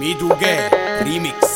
ميدو جاي ريميكس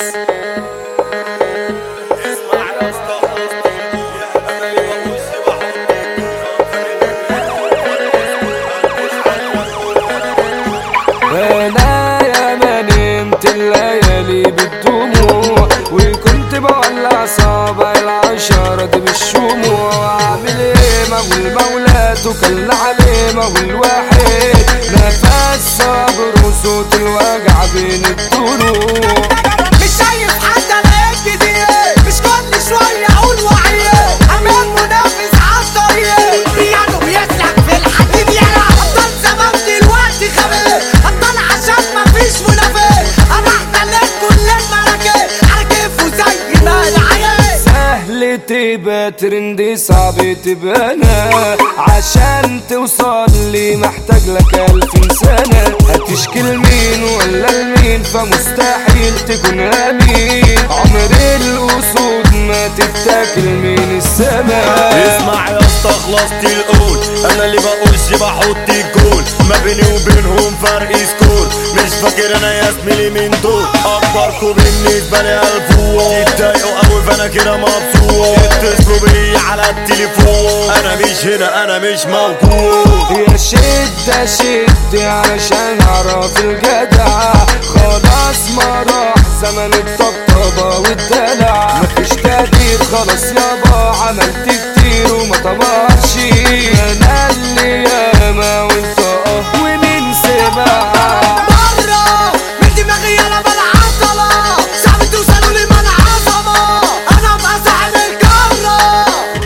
انا يا ما نمت الليالي بالدموع وكنت بولع صابع العشرة دي بالشموع اعمل ايه ما هو المولى توكل عليه ما هو الواحد نفس صبر وصوت الوجع بين الضلوع مش شايف حد انا جديد مش كل شوية اقول وعيه امام منافس عالطريق بيانو بيسلك في الحديد يلا ابطال زمان دلوقتي خبير ابطال عشان مفيش منافس انا احتلت كل المراكب عركف وزي ما العيال سهل تبقى ترندي صعب تبقى انا عشان توصل لي محتاج لك الف سنة هتشكي لمين ولا لمين فمستحيل تكون امين عمر الاسود ما تتاكل من السماء اسمع يا اسطى خلصت القول انا اللي بقولش بحط الجول ما بيني وبينهم فرق سكور مش فاكر انا يا زميلي من دول اكبركوا بالنسبه لي الفوق يتضايقوا قوي فانا كده مبسوط اتصلوا بيا على التليفون انا مش هنا انا مش موجود يا شدة شد علشان اعرف الجدع خلاص ما راح زمن الطبطبة والدلع مفيش تقدير خلاص يابا عملت كتير وما طمرش انا اللي ياما وانت اه ومين سمع مرة من دماغي انا بالعضلة صعب توصلوا لي من عظمة انا ابقى صاحب الجرة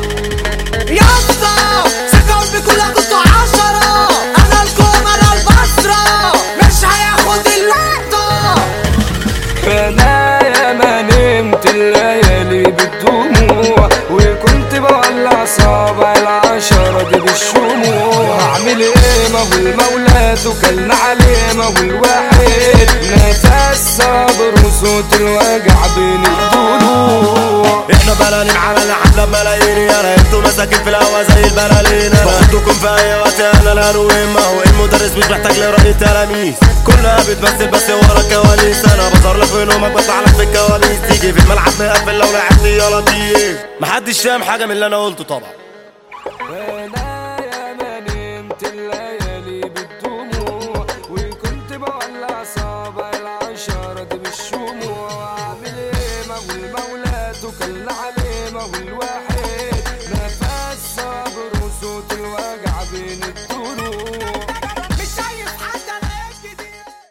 يا اسطى سكرت كلها كنتوا عشرة انا الكوم انا البصرة مش هياخد اللقطة انا يا ما نمت الليالي بالدموع وكنت بولع صابع العشرة دي بالشموع هعمل ايه ما هو المولى توكلنا عليه ما هو الواحد نفس صبر وصوت الوجع بين الضلوع احنا بلالين عملنا حفلة بملايين يالا انتوا مساكين في الهوا زي البلالين باخدكم في اي وقت انا الهروين ما هو المدرس مش محتاج لرأي التلاميذ كلها بتمثل بس ورا الكواليس انا بظهر لك في نومك بطلع لك في الكواليس تيجي في الملعب مقفل لو لعبت يا لطيف محدش فاهم حاجة من اللي انا قلته طبعا انا يا ما نمت الليالي بالدموع وكنت بولع صابع